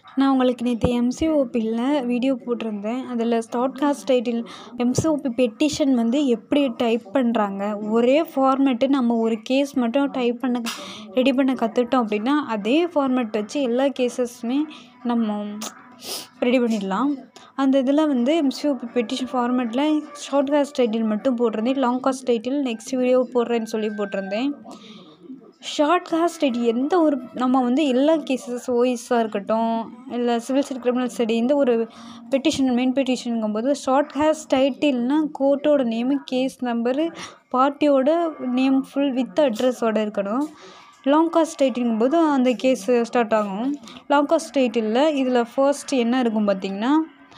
நான் உங்களுக்கு நேற்று எம்சிஓபியில் வீடியோ போட்டிருந்தேன் அதில் start cause title MCOP petition வந்து எப்படி டைப் பண்ணுறாங்க ஒரே ஃபார்மேட்டு நம்ம ஒரு கேஸ் மட்டும் டைப் பண்ண ரெடி பண்ண கற்றுக்கிட்டோம் அப்படின்னா அதே ஃபார்மேட் வச்சு எல்லா கேஸஸுமே நம்ம ரெடி பண்ணிடலாம் அந்த இதில் வந்து எம்சிஓபி பெட்டிஷன் ஃபார்மேட்டில் ஷார்ட் காஸ்ட் டைட்டில் மட்டும் போட்டிருந்தேன் long cause title next video போடுறேன்னு சொல்லி போட்டிருந்தேன் ஷார்ட் காஸ்ட் ஸ்டடி எந்த ஒரு நம்ம வந்து எல்லா கேசஸ் ஓஎஸ்ஸாக இருக்கட்டும் இல்லை சிவில் சைட் கிரிமினல் ஸ்டடி எந்த ஒரு பெட்டிஷன் மெயின் பெட்டிஷனுங்கும்போது ஷார்ட் காஸ்ட் டைட்டில்னால் கோர்ட்டோட நேமு கேஸ் நம்பரு பார்ட்டியோட நேம் ஃபுல் வித் அட்ரஸோட இருக்கணும் லாங் காஸ்ட் டைட்டிலுங்கும்போது அந்த கேஸ் ஸ்டார்ட் ஆகும் லாங் காஸ்ட் டைட்டிலில் இதில் ஃபர்ஸ்ட் என்ன இருக்கும் பார்த்திங்கன்னா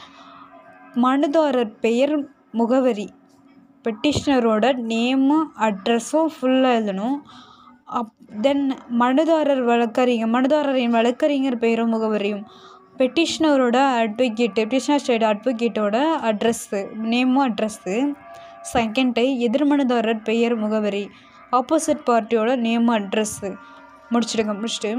மனுதாரர் பெயர் முகவரி பெட்டிஷ்னரோட நேமும் அட்ரஸும் ஃபுல்லாக எழுதணும் அப் தென் மனுதாரர் வழக்கறிஞர் மனுதாரரின் வழக்கறிஞர் பெயரும் முகவரியும் பெட்டிஷ்னரோட அட்வொகேட் பெட்டிஷ்னர் சைடு அட்வொகேட்டோட அட்ரஸ்ஸு நேமும் அட்ரஸ்ஸு செகண்டு எதிர்மனுதாரர் பெயர் முகவரி ஆப்போசிட் பார்ட்டியோட நேமும் அட்ரஸ்ஸு முடிச்சிடுங்க முடிச்சுட்டு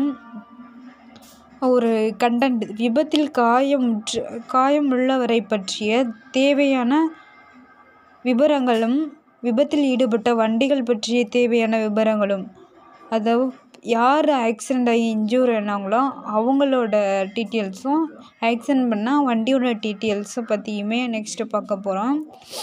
ஒரு கண்டென்ட் விபத்தில் காயமுற்று காயமுள்ளவரை பற்றிய தேவையான விவரங்களும் விபத்தில் ஈடுபட்ட வண்டிகள் பற்றிய தேவையான விவரங்களும் அதாவது யார் ஆக்சிடெண்ட் ஆகி இன்ஜூர் ஆனாங்களோ அவங்களோட டீட்டெயில்ஸும் ஆக்சிடெண்ட் பண்ணால் வண்டியோட டீட்டெயில்ஸை பற்றியுமே நெக்ஸ்ட்டு பார்க்க போகிறோம்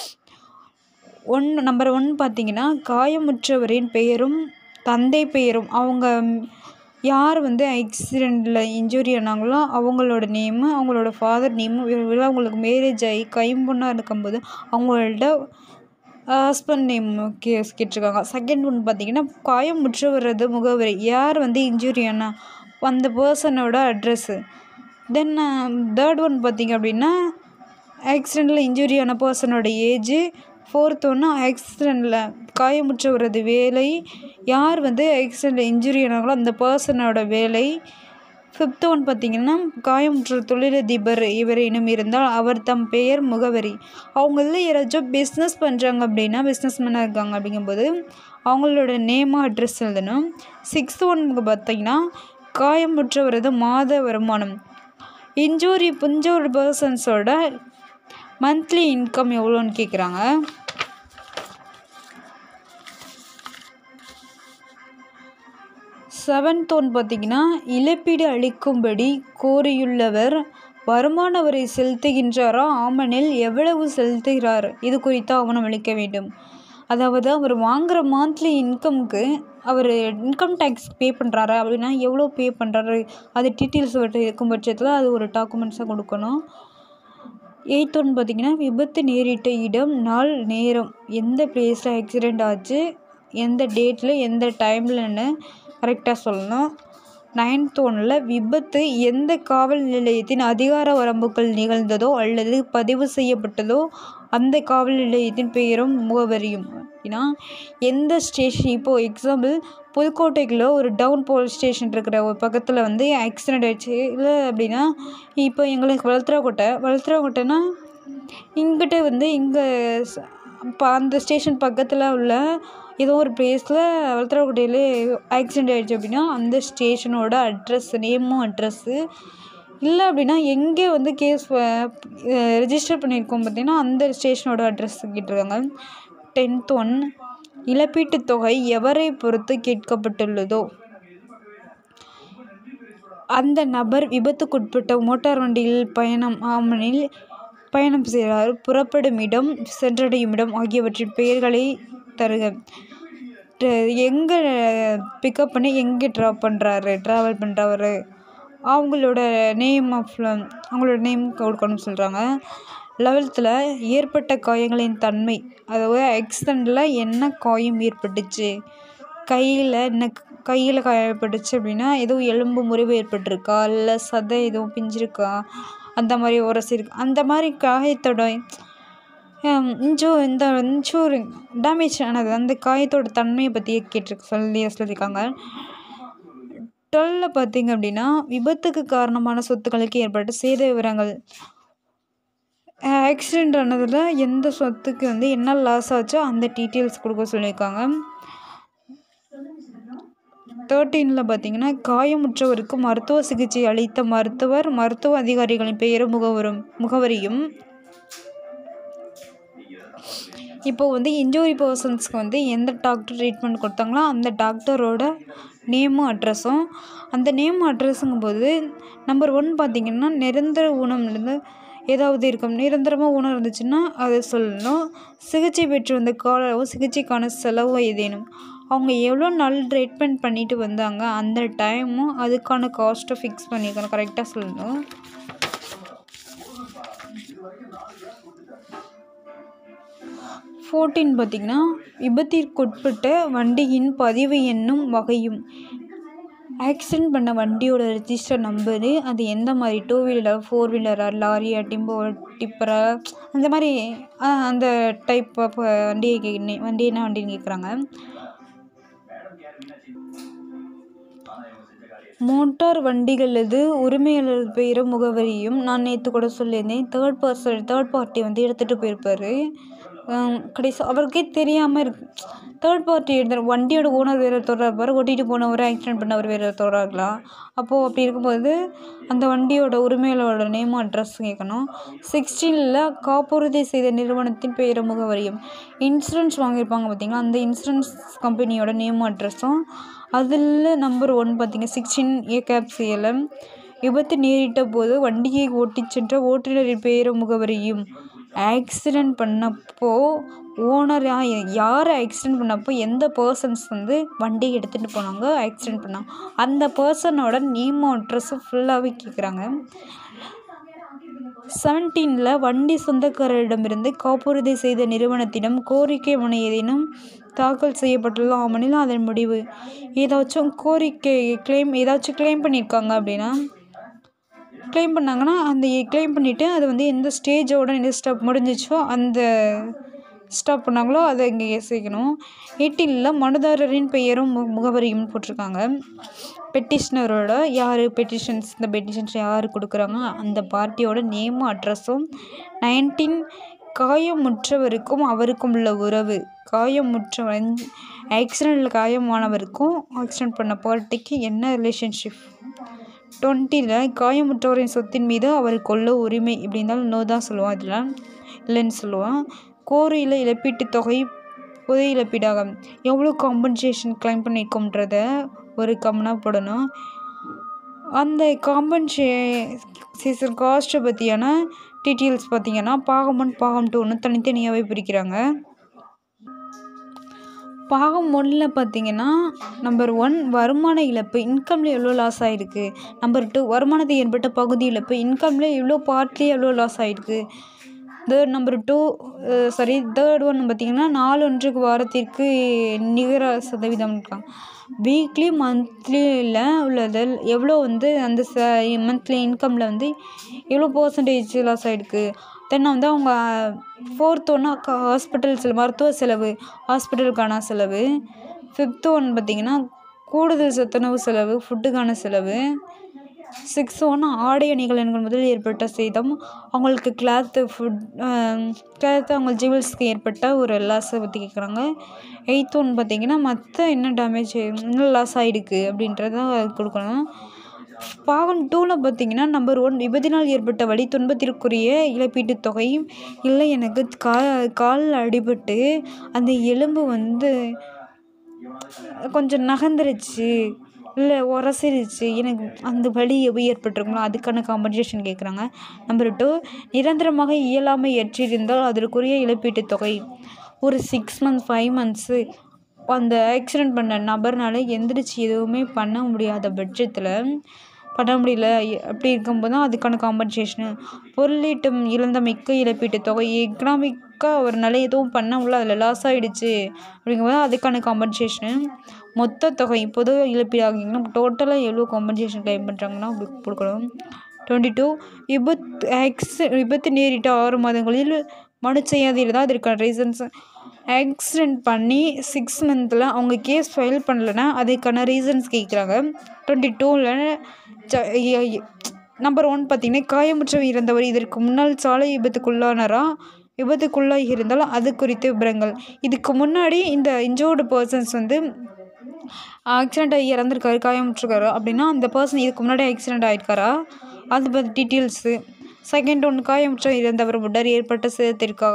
ஒன் நம்பர் ஒன் பார்த்திங்கன்னா காயமுற்றவரின் பெயரும் தந்தை பெயரும் அவங்க யார் வந்து ஆக்சிடெண்ட்டில் இன்ஜுரி ஆனாங்களோ அவங்களோட நேமு அவங்களோட ஃபாதர் நேமு இல்லை அவங்களுக்கு மேரேஜ் ஆகி கைம்பொண்ணாக இருக்கும்போது அவங்கள்ட்ட ஹஸ்பண்ட் நேம் கேஸ் கேட்டிருக்காங்க செகண்ட் ஒன் பார்த்திங்கன்னா காயமுற்றவரது முகவரி யார் வந்து இன்ஜுரி ஆனா அந்த பர்சனோட அட்ரஸ்ஸு தென் தேர்ட் ஒன் பார்த்திங்க அப்படின்னா ஆக்சிடெண்ட்டில் இன்ஜுரி ஆன பர்சனோட ஏஜு ஃபோர்த் ஒன்று ஆக்சிடெண்ட்டில் காயமுற்றவரது வேலை யார் வந்து ஆக்சிடெண்ட்டில் இன்ஜுரி ஆனாங்களோ அந்த பர்சனோட வேலை ஃபிஃப்த் ஒன் பார்த்திங்கன்னா காயமுற்ற தொழிலதிபர் இவரேனும் இருந்தால் அவர் தம் பெயர் முகவரி அவங்க இதில் யாராச்சும் பிஸ்னஸ் பண்ணுறாங்க அப்படின்னா பிஸ்னஸ் மேனாக இருக்காங்க அப்படிங்கும்போது அவங்களோட நேமாக அட்ரஸ் எழுதணும் சிக்ஸ்த் ஒன் பார்த்திங்கன்னா காயமுற்றவரது மாத வருமானம் இன்ஜூரி புஞ்சூர் பர்சன்ஸோட மந்த்லி இன்கம் எவ்வளோன்னு கேட்குறாங்க செவன்த் ஒன் பார்த்திங்கன்னா இழப்பீடு அளிக்கும்படி கோரியுள்ளவர் வருமான வரி செலுத்துகின்றாரா ஆமனில் எவ்வளவு செலுத்துகிறார் இது குறித்து ஆவணம் அளிக்க வேண்டும் அதாவது அவர் வாங்குகிற மந்த்லி இன்கம்க்கு அவர் இன்கம் டேக்ஸ் பே பண்ணுறாரா அப்படின்னா எவ்வளோ பே பண்ணுறாரு அது டீட்டெயில்ஸ் இருக்கும் பட்சத்தில் அது ஒரு டாக்குமெண்ட்ஸாக கொடுக்கணும் எயித் ஒன் பார்த்திங்கன்னா விபத்து நேரிட்ட இடம் நாள் நேரம் எந்த பிளேஸில் ஆக்சிடெண்ட் ஆச்சு எந்த டேட்டில் எந்த டைம்லன்னு கரெக்டாக சொல்லணும் நைன்த் ஒன்னில் விபத்து எந்த காவல் நிலையத்தின் அதிகார வரம்புகள் நிகழ்ந்ததோ அல்லது பதிவு செய்யப்பட்டதோ அந்த காவல் நிலையத்தின் பெயரும் முகவரியும் அப்படின்னா எந்த ஸ்டேஷன் இப்போது எக்ஸாம்பிள் புதுக்கோட்டைக்குள்ள ஒரு டவுன் போலீஸ் ஸ்டேஷன் இருக்கிற ஒரு பக்கத்தில் வந்து ஆக்சிடெண்ட் ஆயிடுச்சு இல்லை அப்படின்னா இப்போ எங்களுக்கு வளர்த்துறாக்கோட்டை வளர்த்துறாக்கோட்டைனா இங்கிட்ட வந்து இங்கே இப்போ அந்த ஸ்டேஷன் பக்கத்தில் உள்ள ஏதோ ஒரு பிளேஸில் வளர்த்துறாக்கோட்டையிலே ஆக்சிடெண்ட் ஆகிடுச்சு அப்படின்னா அந்த ஸ்டேஷனோட அட்ரஸ் நேமும் அட்ரஸ்ஸு இல்லை அப்படின்னா எங்கே வந்து கேஸ் ரெஜிஸ்டர் பண்ணியிருக்கோம் பார்த்திங்கன்னா அந்த ஸ்டேஷனோட அட்ரஸ் கேட்டிருக்காங்க டென்த் ஒன் இழப்பீட்டுத் தொகை எவரை பொறுத்து கேட்கப்பட்டுள்ளதோ அந்த நபர் விபத்துக்குட்பட்ட மோட்டார் வண்டியில் பயணம் ஆமனில் பயணம் செய்கிறார் புறப்படும் இடம் சென்றடையும் இடம் ஆகியவற்றின் பெயர்களை தருக எங்கே பிக்கப் பண்ணி எங்கே ட்ராப் பண்ணுறாரு ட்ராவல் பண்ணுறவர் அவங்களோட நேம் ஆஃப் அவங்களோட நேம் கொடுக்கணும்னு சொல்கிறாங்க லெவல்த்தில் ஏற்பட்ட காயங்களின் தன்மை அதாவது ஆக்சிடெண்ட்டில் என்ன காயம் ஏற்பட்டுச்சு கையில் என்ன கையில் காயப்பட்டுச்சு அப்படின்னா எதுவும் எலும்பு முறிவு ஏற்பட்டிருக்கா இல்லை சதை எதுவும் பிஞ்சிருக்கா அந்த மாதிரி உரசிருக்கு அந்த மாதிரி காயத்தோட இன்ஜூ இந்த இன்ஜூரி டேமேஜ் ஆனது அந்த காயத்தோட தன்மையை பற்றி கேட்டிருக்கு சொல்லி சொல்லியிருக்காங்க டுவெல்லில் பார்த்திங்க அப்படின்னா விபத்துக்கு காரணமான சொத்துக்களுக்கு ஏற்பட்ட சேத விவரங்கள் ஆக்சிடெண்ட் ஆனதில் எந்த சொத்துக்கு வந்து என்ன லாஸ் ஆச்சோ அந்த டீட்டெயில்ஸ் கொடுக்க சொல்லியிருக்காங்க தேர்ட்டீனில் பார்த்தீங்கன்னா காயமுற்றவருக்கு மருத்துவ சிகிச்சை அளித்த மருத்துவர் மருத்துவ அதிகாரிகளின் பெயரும் முகவரும் முகவரியும் இப்போ வந்து இன்ஜூரி பர்சன்ஸ்க்கு வந்து எந்த டாக்டர் ட்ரீட்மெண்ட் கொடுத்தாங்களோ அந்த டாக்டரோட நேமும் அட்ரஸும் அந்த நேம் அட்ரஸுங்கும்போது நம்பர் ஒன் பார்த்திங்கன்னா நிரந்தர ஊனம்லேருந்து ஏதாவது இருக்கும் நிரந்தரமாக ஊனம் இருந்துச்சுன்னா அதை சொல்லணும் சிகிச்சை பெற்று வந்த காலம் சிகிச்சைக்கான செலவு ஏதேனும் அவங்க எவ்வளோ நாள் ட்ரீட்மெண்ட் பண்ணிட்டு வந்தாங்க அந்த டைமும் அதுக்கான காஸ்ட்டை ஃபிக்ஸ் பண்ணிக்கணும் கரெக்டாக சொல்லணும் ஃபோர்டீன் பார்த்திங்கன்னா விபத்திற்குட்பட்ட வண்டியின் பதிவு எண்ணும் வகையும் ஆக்சிடெண்ட் பண்ண வண்டியோட ரெஜிஸ்டர் நம்பரு அது எந்த மாதிரி டூ வீலர் ஃபோர் வீலரா லாரியா டிம்போ டிப்பரா அந்த மாதிரி அந்த டைப் ஆஃப் வண்டியை கே வண்டி என்ன வண்டின்னு கேட்குறாங்க மோட்டார் வண்டிகளது உரிமையாளர் பெயரும் முகவரியும் நான் நேற்று கூட சொல்லியிருந்தேன் தேர்ட் பர்சன் தேர்ட் பார்ட்டி வந்து எடுத்துகிட்டு போயிருப்பார் கடைசி அவருக்கே தெரியாமல் இருக்கு தேர்ட் பார்ட்டி எடுத்து வண்டியோட ஓனர் வேறு ஒருத்தராக இருப்பார் ஓட்டிகிட்டு போனவர் ஆக்சிடென்ட் பண்ணவர் வேறு ஒருத்தராக இருக்கலாம் அப்போது அப்படி இருக்கும்போது அந்த வண்டியோட உரிமையாளரோட நேமும் அட்ரஸும் கேட்கணும் சிக்ஸ்டீனில் காப்புறுதி செய்த நிறுவனத்தின் பெயரும் முகவரியும் இன்சூரன்ஸ் வாங்கியிருப்பாங்க பார்த்தீங்களா அந்த இன்சூரன்ஸ் கம்பெனியோட நேமும் அட்ரஸும் அதில் நம்பர் ஒன் பார்த்தீங்க சிக்ஸ்டீன் ஏ கேப் சேலம் விபத்து நேரிட்ட போது வண்டியை ஓட்டிச் சென்ற ஓட்டுநரின் பெயரும் முகவரியும் ஆக்சிடெண்ட் பண்ணப்போ ஓனர் யார் ஆக்சிடெண்ட் பண்ணப்போ எந்த பர்சன்ஸ் வந்து வண்டியை எடுத்துகிட்டு போனாங்க ஆக்சிடெண்ட் பண்ணாங்க அந்த பர்சனோட நேமும் அட்ரஸும் ஃபுல்லாகவே கேட்குறாங்க செவன்டீனில் வண்டி சொந்தக்காரரிடமிருந்து காப்புறுதி செய்த நிறுவனத்திடம் கோரிக்கை மனு ஏதேனும் தாக்கல் செய்யப்பட்டுள்ள ஆமனில் அதன் முடிவு ஏதாச்சும் கோரிக்கை கிளைம் ஏதாச்சும் கிளைம் பண்ணியிருக்காங்க அப்படின்னா கிளைம் பண்ணாங்கன்னா அந்த கிளைம் பண்ணிவிட்டு அது வந்து எந்த ஸ்டேஜோட எந்த ஸ்டாப் முடிஞ்சிச்சோ அந்த ஸ்டாப் பண்ணாங்களோ அதை இங்கே சேர்க்கணும் எயிட்டீனில் மனுதாரரின் பெயரும் மு முகவரியும் போட்டிருக்காங்க பெட்டிஷ்னரோட யார் பெட்டிஷன்ஸ் இந்த பெட்டிஷன்ஸ் யார் கொடுக்குறாங்க அந்த பார்ட்டியோட நேமும் அட்ரஸும் நைன்டீன் காயமுற்றவருக்கும் அவருக்கும் உள்ள உறவு காயமுற்றவன் ஆக்சிடெண்ட்டில் காயமானவருக்கும் ஆக்சிடெண்ட் பண்ண பார்ட்டிக்கு என்ன ரிலேஷன்ஷிப் டுவெண்ட்டியில் காயமுற்றவரின் சொத்தின் மீது அவருக்கு உள்ள உரிமை இப்படி இருந்தாலும் நோ தான் சொல்லுவான் இதில் இல்லைன்னு சொல்லுவான் கோரியில் இழப்பீட்டுத் தொகை பொது இழப்பீடாக எவ்வளோ காம்பன்சேஷன் கிளைம் பண்ணியிருக்கோன்றத ஒரு கம்னாக போடணும் அந்த காம்பன்சேஷன் காஸ்ட்டை பற்றியான டீட்டெயில்ஸ் பார்த்தீங்கன்னா பாகம் ஒன் பாகம் டூன்னு தனித்தனியாகவே பிரிக்கிறாங்க பாகம் ஒன்றில் பார்த்தீங்கன்னா நம்பர் ஒன் வருமான இழப்பு இன்கமில் எவ்வளோ லாஸ் ஆகிருக்கு நம்பர் டூ வருமானத்தை ஏற்பட்ட பகுதி இழப்பு இன்கமில் எவ்வளோ பார்ட்லி எவ்வளோ லாஸ் ஆகிருக்கு third number two sorry third one பார்த்திங்கன்னா நாலு ஒன்றுக்கு வாரத்திற்கு நிகர சதவீதம் இருக்காங்க வீக்லி மந்த்லியில் உள்ளது எவ்வளோ வந்து அந்த ச மந்த்லி இன்கமில் வந்து எவ்வளோ பர்சன்டேஜ் லாஸ் ஆகிருக்கு தென் வந்து அவங்க ஃபோர்த் ஒன்று ஹாஸ்பிட்டல் செலவு மருத்துவ செலவு ஹாஸ்பிட்டலுக்கான செலவு ஃபிஃப்த்து ஒன் பார்த்திங்கன்னா கூடுதல் சத்துணவு செலவு ஃபுட்டுக்கான செலவு சிக்ஸ் ஒன் ஆடை அணிகள் என்கிற முதல் ஏற்பட்ட சேதம் அவங்களுக்கு கிளாத்து ஃபுட் கிளாத்து அவங்க ஜுவல்ஸ்க்கு ஏற்பட்ட ஒரு லாஸை பற்றி கேட்குறாங்க எயித் ஒன் பார்த்திங்கன்னா மற்ற என்ன டேமேஜ் என்ன லாஸ் ஆகிருக்கு அப்படின்றத கொடுக்கணும் பாகம் டூவில் பார்த்தீங்கன்னா நம்பர் ஒன் விபத்தினால் ஏற்பட்ட வலி துன்பத்திற்குரிய இழப்பீட்டுத் தொகை இல்லை எனக்கு கா காலில் அடிபட்டு அந்த எலும்பு வந்து கொஞ்சம் நகர்ந்துருச்சு இல்லை உரசிருச்சு எனக்கு அந்த வலி எப்போ ஏற்பட்டிருக்குங்களோ அதுக்கான காம்பன்சேஷன் கேட்குறாங்க நம்பர் டூ நிரந்தரமாக இயலாமை ஏற்றிருந்தால் அதற்குரிய இழப்பீட்டுத் தொகை ஒரு சிக்ஸ் மந்த்ஸ் ஃபைவ் மந்த்ஸு அந்த ஆக்சிடெண்ட் பண்ண நபர்னால் எந்திரிச்சு எதுவுமே பண்ண முடியாத பட்சத்தில் பண்ண முடியல அப்படி இருக்கும்போது தான் அதுக்கான காம்பன்சேஷனு பொருளீட்டம் இழந்தமைக்கு இழப்பீட்டுத் தொகை எக்கனாமிக்காக அவர்னால எதுவும் பண்ண முடியல அதில் லாஸ் ஆகிடுச்சு அப்படிங்கும்போது அதுக்கான காம்பன்சேஷனு மொத்த தொகை பொது இழப்பீடு ஆகிங்கன்னா டோட்டலாக எவ்வளோ காம்பன்சேஷன் கிளைம் பண்ணுறாங்கன்னா அப்படி கொடுக்கணும் டுவெண்ட்டி டூ விபத்து ஆக்சி விபத்து நேரிட்ட ஆறு மாதங்களில் மனு செய்யாதீர் தான் அதற்கான ரீசன்ஸ் ஆக்சிடெண்ட் பண்ணி சிக்ஸ் மந்தில் அவங்க கேஸ் ஃபைல் பண்ணலைன்னா அதுக்கான ரீசன்ஸ் கேட்குறாங்க டுவெண்ட்டி டூவில் நம்பர் ஒன் பார்த்திங்கன்னா காயமுற்றவர் இறந்தவர் இதற்கு முன்னால் சாலை விபத்துக்குள்ளானாரா விபத்துக்குள்ளாகி இருந்தால் அது குறித்த விவரங்கள் இதுக்கு முன்னாடி இந்த இன்ஜோர்டு பர்சன்ஸ் வந்து ஆக்சிடெண்ட் ஆகி இறந்துருக்காரு காயமுற்றிருக்காரு அப்படின்னா அந்த பர்சன் இதுக்கு முன்னாடி ஆக்சிடெண்ட் ஆகிருக்காரா அது பற்றி டீட்டெயில்ஸு செகண்ட் ஒன்று காயமுற்ற இறந்தவர் உடல் ஏற்பட்ட சேதத்திற்காக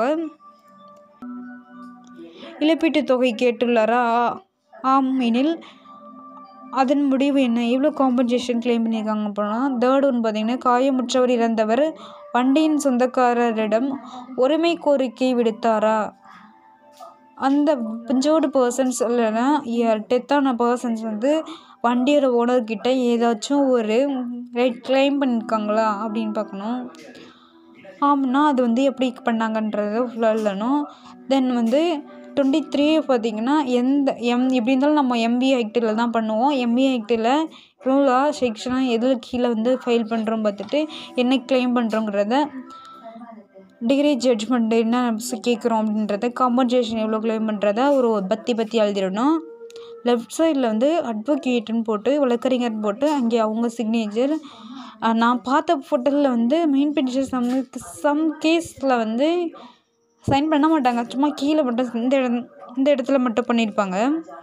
இழப்பீட்டுத் தொகை கேட்டுள்ளாரா ஆம் எனில் அதன் முடிவு என்ன எவ்வளோ காம்பன்சேஷன் கிளைம் பண்ணியிருக்காங்க அப்படின்னா தேர்ட் ஒன் பார்த்தீங்கன்னா காயமுற்றவர் இறந்தவர் வண்டியின் சொந்தக்காரரிடம் உரிமை கோரிக்கை விடுத்தாரா அந்த பிஞ்சோடு பர்சன்ஸ் இல்லைன்னா டெத்தான பர்சன்ஸ் வந்து வண்டியோட ஓனர்கிட்ட ஏதாச்சும் ஒரு ரைட் கிளைம் பண்ணியிருக்காங்களா அப்படின்னு பார்க்கணும் ஆமாம்னா அது வந்து எப்படி பண்ணாங்கன்றத ஃபுல்லாக இல்லைனும் தென் வந்து டுவெண்ட்டி த்ரீ பார்த்திங்கன்னா எந்த எம் எப்படி இருந்தாலும் நம்ம எம்பி ஆக்டில் தான் பண்ணுவோம் எம்பி ஆக்டில் ரூலாக செக்ஷனாக எதில் கீழே வந்து ஃபைல் பண்ணுறோம் பார்த்துட்டு என்ன கிளைம் பண்ணுறோங்கிறத டிகிரி ஜட்ஜ்மெண்ட் என்ன கேட்குறோம் அப்படின்றத காம்பன்சேஷன் எவ்வளோ கிளைம் பண்ணுறத ஒரு பத்தி பற்றி எழுதிடணும் லெஃப்ட் சைடில் வந்து அட்வொகேட்டுன்னு போட்டு வழக்கறிஞர்னு போட்டு அங்கே அவங்க சிக்னேச்சர் நான் பார்த்த ஃபோட்டோவில் வந்து மெயின் பென்ஷன் சம் சம் கேஸில் வந்து சைன் பண்ண மாட்டாங்க சும்மா கீழே மட்டும் இந்த இடம் இந்த இடத்துல மட்டும் பண்ணியிருப்பாங்க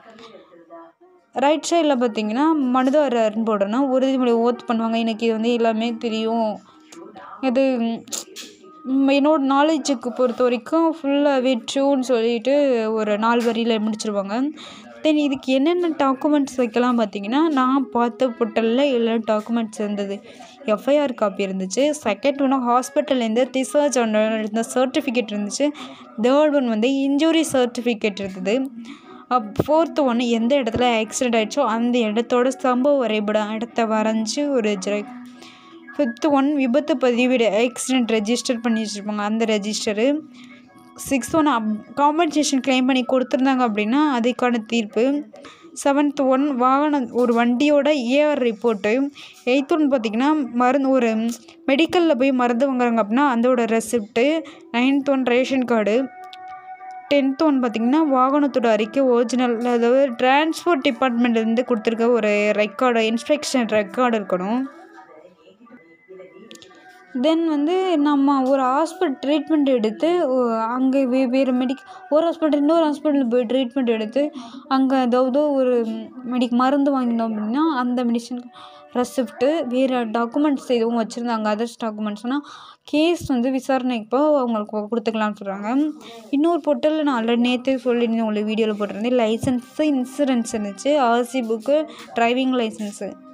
ரைட் சைடில் பார்த்தீங்கன்னா மனுதாரர்னு போடணும் உறுதிமொழி ஓத் பண்ணுவாங்க எனக்கு இது வந்து எல்லாமே தெரியும் இது என்னோட நாலேஜுக்கு பொறுத்த வரைக்கும் ஃபுல்லாகவே ட்ரூன்னு சொல்லிட்டு ஒரு நாலு வரியில் முடிச்சிருவாங்க தென் இதுக்கு என்னென்ன டாக்குமெண்ட்ஸ் வைக்கலாம் பார்த்தீங்கன்னா நான் பார்த்த பொட்டலில் எல்லா டாக்குமெண்ட்ஸ் இருந்தது எஃப்ஐஆர் காப்பி இருந்துச்சு செகண்ட் ஒன்று ஹாஸ்பிட்டல்லேருந்து டிஸ்சார்ஜ் ஆன இருந்த சர்டிஃபிகேட் இருந்துச்சு தேர்ட் ஒன் வந்து இன்ஜுரி சர்டிஃபிகேட் இருந்தது ஃபோர்த்து ஒன்று எந்த இடத்துல ஆக்சிடெண்ட் ஆகிடுச்சோ அந்த இடத்தோட சம்பவ வரைபடம் இடத்த வரைஞ்சி ஒரு ஜெராக் ஃபிஃப்த்து ஒன் விபத்து பதிவீடு ஆக்சிடெண்ட் ரெஜிஸ்டர் பண்ணி வச்சுருப்பாங்க அந்த register sixth one of compensation claim பண்ணி கொடுத்துருந்தாங்க அப்படின்னா அதுக்கான தீர்ப்பு செவன்த் ஒன் வாகனம் ஒரு வண்டியோட ஏஆர் ரிப்போர்ட்டு எயித் ஒன் பார்த்திங்கன்னா மருந்து ஒரு மெடிக்கலில் போய் மருந்து வாங்குறாங்க அப்படின்னா அதோட receipt ninth one ration card tenth one பார்த்திங்கன்னா வாகனத்தோட அறிக்கை ஒரிஜினல் அதாவது டிரான்ஸ்போர்ட் டிபார்ட்மெண்ட்லேருந்து கொடுத்துருக்க ஒரு ரெக்கார்டு இன்ஸ்பெக்ஷன் ரெக்கார்டு இருக்கணும் தென் வந்து நம்ம ஒரு ஹாஸ்பிட்டல் ட்ரீட்மெண்ட் எடுத்து அங்கே வே வேறு மெடிக் ஒரு ஹாஸ்பிட்டல் இன்னொரு ஹாஸ்பிட்டல் போய் ட்ரீட்மெண்ட் எடுத்து அங்கே ஏதாவது ஒரு மெடிக் மருந்து வாங்கினோம் அப்படின்னா அந்த மெடிசன் ரெசிப்ட்டு வேறு டாக்குமெண்ட்ஸ் எதுவும் வச்சுருந்தாங்க அதர்ஸ் டாக்குமெண்ட்ஸ்னால் கேஸ் வந்து விசாரணைப்போ அவங்களுக்கு கொடுத்துக்கலாம்னு சொல்கிறாங்க இன்னொரு பொட்டலில் நான் ஆல்ரெடி நேற்றே சொல்லியிருந்தேன் உங்களுக்கு வீடியோவில் போட்டிருந்தேன் லைசன்ஸு இன்சூரன்ஸ் இருந்துச்சு ஆர்சி புக்கு டிரைவிங் லைசன்ஸு